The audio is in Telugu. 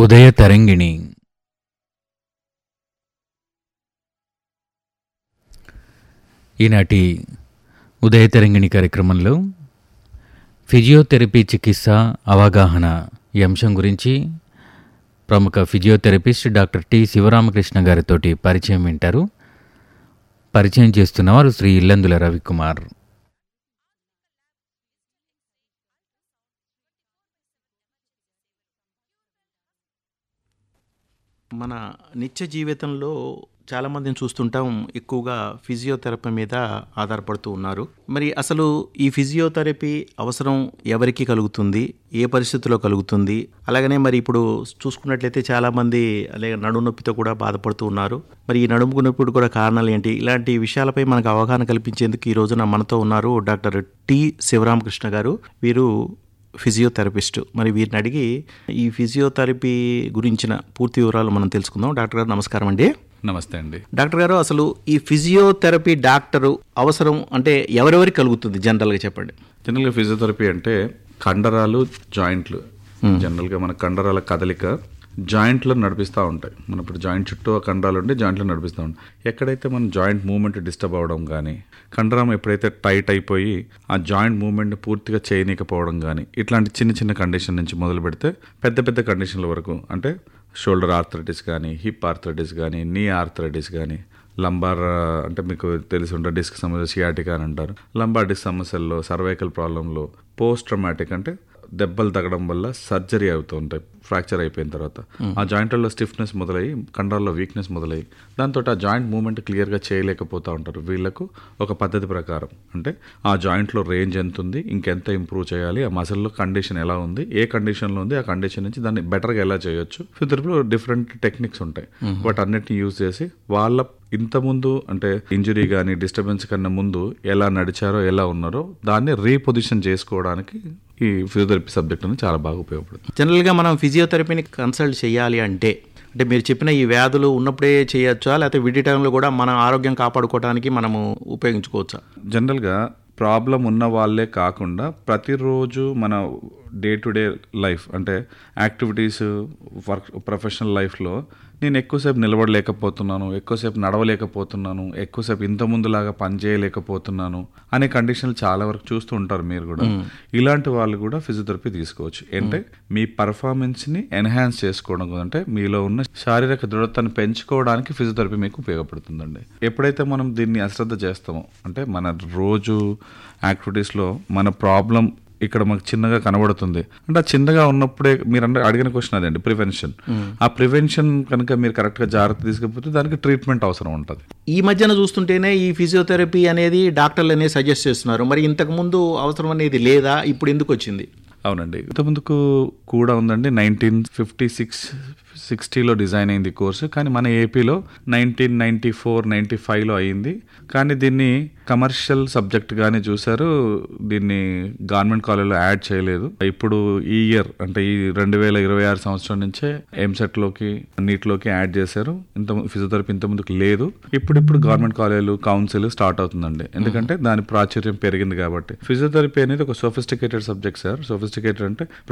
ఉదయ తరంగిణి ఈనాటి ఉదయ తరంగిణి కార్యక్రమంలో ఫిజియోథెరపీ చికిత్స అవగాహన ఈ అంశం గురించి ప్రముఖ ఫిజియోథెరపిస్ట్ డాక్టర్ టి శివరామకృష్ణ గారితోటి పరిచయం వింటారు పరిచయం చేస్తున్నవారు శ్రీ ఇల్లందుల రవికుమార్ మన నిత్య జీవితంలో చాలామందిని చూస్తుంటాం ఎక్కువగా ఫిజియోథెరపీ మీద ఆధారపడుతూ ఉన్నారు మరి అసలు ఈ ఫిజియోథెరపీ అవసరం ఎవరికి కలుగుతుంది ఏ పరిస్థితిలో కలుగుతుంది అలాగనే మరి ఇప్పుడు చూసుకున్నట్లయితే చాలామంది అలాగే నడుము నొప్పితో కూడా బాధపడుతూ ఉన్నారు మరి ఈ నడుము నొప్పి కూడా కారణాలు ఏంటి ఇలాంటి విషయాలపై మనకు అవగాహన కల్పించేందుకు ఈ రోజున మనతో ఉన్నారు డాక్టర్ టి శివరామకృష్ణ గారు వీరు ఫిజియోథెరపిస్ట్ మరి వీరిని అడిగి ఈ ఫిజియోథెరపీ గురించిన పూర్తి వివరాలు మనం తెలుసుకుందాం డాక్టర్ గారు నమస్కారం అండి నమస్తే అండి డాక్టర్ గారు అసలు ఈ ఫిజియోథెరపీ డాక్టరు అవసరం అంటే ఎవరెవరికి కలుగుతుంది జనరల్గా చెప్పండి జనరల్గా ఫిజియోథెరపీ అంటే కండరాలు జాయింట్లు జనరల్గా మన కండరాల కదలిక జాయింట్లో నడిపిస్తూ ఉంటాయి మన ఇప్పుడు జాయింట్ చుట్టూ ఆ కండరాలు ఉండి జాయింట్లో నడిపిస్తూ ఉంటాయి ఎక్కడైతే మన జాయింట్ మూవ్మెంట్ డిస్టర్బ్ అవ్వడం కానీ కండరం ఎప్పుడైతే టైట్ అయిపోయి ఆ జాయింట్ మూవ్మెంట్ని పూర్తిగా చేయనీకపోవడం కానీ ఇట్లాంటి చిన్న చిన్న కండిషన్ నుంచి మొదలు పెడితే పెద్ద పెద్ద కండిషన్ల వరకు అంటే షోల్డర్ ఆర్థరైటిస్ కానీ హిప్ ఆర్థరైటిస్ కానీ నీ ఆర్థరైటిస్ కానీ లంబార్ అంటే మీకు తెలిసి ఉంటే డిస్క్ సమస్య సియాటికా అని అంటారు లంబార్ డిస్క్ సమస్యల్లో సర్వైకల్ ప్రాబ్లంలో పోస్ట్ ట్రమాటిక్ అంటే దెబ్బలు తగ్గడం వల్ల సర్జరీ అవుతూ ఉంటాయి ఫ్రాక్చర్ అయిపోయిన తర్వాత ఆ జాయింట్లలో స్టిఫ్నెస్ మొదలయ్యి కండరాల్లో వీక్నెస్ మొదలయ్యి దాంతో ఆ జాయింట్ మూవ్మెంట్ క్లియర్గా చేయలేకపోతూ ఉంటారు వీళ్ళకు ఒక పద్ధతి ప్రకారం అంటే ఆ జాయింట్లో రేంజ్ ఎంత ఉంది ఇంకెంత ఇంప్రూవ్ చేయాలి ఆ మసిల్లో కండిషన్ ఎలా ఉంది ఏ కండిషన్లో ఉంది ఆ కండిషన్ నుంచి దాన్ని బెటర్గా ఎలా చేయొచ్చు ఫిజియోథెరపీలో డిఫరెంట్ టెక్నిక్స్ ఉంటాయి వాటి అన్నిటిని యూజ్ చేసి వాళ్ళ ఇంత ముందు అంటే ఇంజురీ కానీ డిస్టర్బెన్స్ కన్నా ముందు ఎలా నడిచారో ఎలా ఉన్నారో దాన్ని రీపొజిషన్ చేసుకోవడానికి ఈ ఫిజియోథెరపీ సబ్జెక్ట్ అనేది చాలా బాగా ఉపయోగపడుతుంది జనరల్గా మనం ఫిజియోథెరపీని కన్సల్ట్ చేయాలి అంటే అంటే మీరు చెప్పిన ఈ వ్యాధులు ఉన్నప్పుడే చేయొచ్చా లేకపోతే విడి టైంలో కూడా మన ఆరోగ్యం కాపాడుకోవడానికి మనము ఉపయోగించుకోవచ్చా జనరల్గా ప్రాబ్లం ఉన్న వాళ్ళే కాకుండా ప్రతిరోజు మన డే టు డే లైఫ్ అంటే యాక్టివిటీస్ వర్క్ ప్రొఫెషనల్ లైఫ్లో నేను ఎక్కువసేపు నిలబడలేకపోతున్నాను ఎక్కువసేపు నడవలేకపోతున్నాను ఎక్కువసేపు ఇంత ముందులాగా పని చేయలేకపోతున్నాను అనే కండిషన్లు చాలా వరకు చూస్తూ ఉంటారు మీరు కూడా ఇలాంటి వాళ్ళు కూడా ఫిజియోథెరపీ తీసుకోవచ్చు అంటే మీ పర్ఫార్మెన్స్ని ఎన్హాన్స్ చేసుకోవడం అంటే మీలో ఉన్న శారీరక దృఢతను పెంచుకోవడానికి ఫిజియోథెరపీ మీకు ఉపయోగపడుతుందండి ఎప్పుడైతే మనం దీన్ని అశ్రద్ధ చేస్తామో అంటే మన రోజు యాక్టివిటీస్లో మన ప్రాబ్లం ఇక్కడ మాకు చిన్నగా కనబడుతుంది అంటే ఆ చిన్నగా ఉన్నప్పుడే మీరు అంటే అడిగిన క్వశ్చన్ అదండి ప్రివెన్షన్ ఆ ప్రివెన్షన్ కనుక మీరు కరెక్ట్గా జాగ్రత్త తీసుకపోతే దానికి ట్రీట్మెంట్ అవసరం ఉంటుంది ఈ మధ్యన చూస్తుంటేనే ఈ ఫిజియోథెరపీ అనేది డాక్టర్లు అనేది సజెస్ట్ చేస్తున్నారు మరి ఇంతకు ముందు అవసరం అనేది లేదా ఇప్పుడు ఎందుకు వచ్చింది అవునండి ఇంతకుముందుకు కూడా ఉందండి నైన్టీన్ ఫిఫ్టీ సిక్స్ సిక్స్టీలో డిజైన్ అయింది కోర్సు కానీ మన ఏపీలో నైన్టీన్ నైన్టీ ఫోర్ నైన్టీ ఫైవ్లో అయింది కానీ దీన్ని కమర్షియల్ సబ్జెక్ట్ గానే చూశారు దీన్ని గవర్నమెంట్ కాలేజ్లో యాడ్ చేయలేదు ఇప్పుడు ఈ ఇయర్ అంటే ఈ రెండు వేల ఇరవై ఆరు సంవత్సరం నుంచే ఎంసెట్ లోకి నీట్లోకి యాడ్ చేశారు ఇంత ఫిజియోథెరపీ ఇంత ముందుకు లేదు ఇప్పుడు ఇప్పుడు గవర్నమెంట్ కాలేజీలు కౌన్సిల్ స్టార్ట్ అవుతుందండి ఎందుకంటే దాని ప్రాచుర్యం పెరిగింది కాబట్టి ఫిజియోథెరపీ అనేది ఒక సోఫిస్టికేటెడ్ సబ్జెక్ట్ సార్ సోఫిస్టికేటెడ్ అంటే